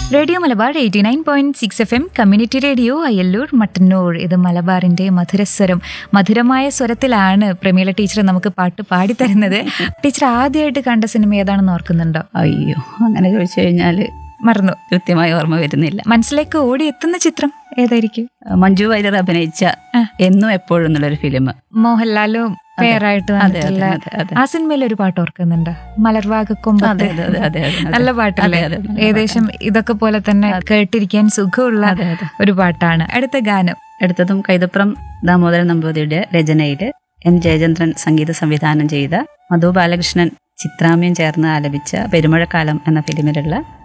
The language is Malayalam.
Radio Malabar eighty nine point six F M community radio Ayyallur Mattannur ഇത് മലബാറിന്റെ മധുരസ്വരം മധുരമായ സ്വരത്തിലാണ് പ്രമീള ടീച്ചർ നമുക്ക് പാട്ട് പാടിത്തരുന്നത് ടീച്ചർ ആദ്യമായിട്ട് കണ്ട സിനിമ ഏതാണെന്ന് ഓർക്കുന്നുണ്ടോ അയ്യോ അങ്ങനെ ചോദിച്ചു കഴിഞ്ഞാൽ മറന്നു കൃത്യമായി ഓർമ്മ വരുന്നില്ല മനസ്സിലേക്ക് ഓടി എത്തുന്ന ചിത്രം ഏതായിരിക്കും മഞ്ജു വാര്യർ അഭിനയിച്ച ആ. എന്നും എപ്പോഴും എന്നുള്ളൊരു ഫിലിം മോഹൻലാലും പേരായിട്ട് അതെ, വന്നിട്ടുള്ള അതെ, അതെ. ആ സിനിമയിൽ ഒരു പാട്ട് ഓർക്കുന്നുണ്ട് മലർവാക അതെ കൊമ്പത്ത് അതെ അതെ അതെ അതെ. നല്ല പാട്ടല്ലേ അതെ, അതെ, നല്ല ഏകദേശം ഇതൊക്കെ പോലെ തന്നെ കേട്ടിരിക്കാൻ സുഖമുള്ള അതെ, അതെ. ഒരു പാട്ടാണ് അടുത്ത ഗാനം എടുത്തതും കൈതപ്രം ദാമോദരൻ നമ്പൂതിരിയുടെ രചനയില് എൻ ജയചന്ദ്രൻ സംഗീത സംവിധാനം ചെയ്ത മധു ബാലകൃഷ്ണൻ ചിത്രാമ്യം ചേർന്ന് ആലപിച്ച പെരുമഴക്കാലം എന്ന ഫിലിമിലുള്ള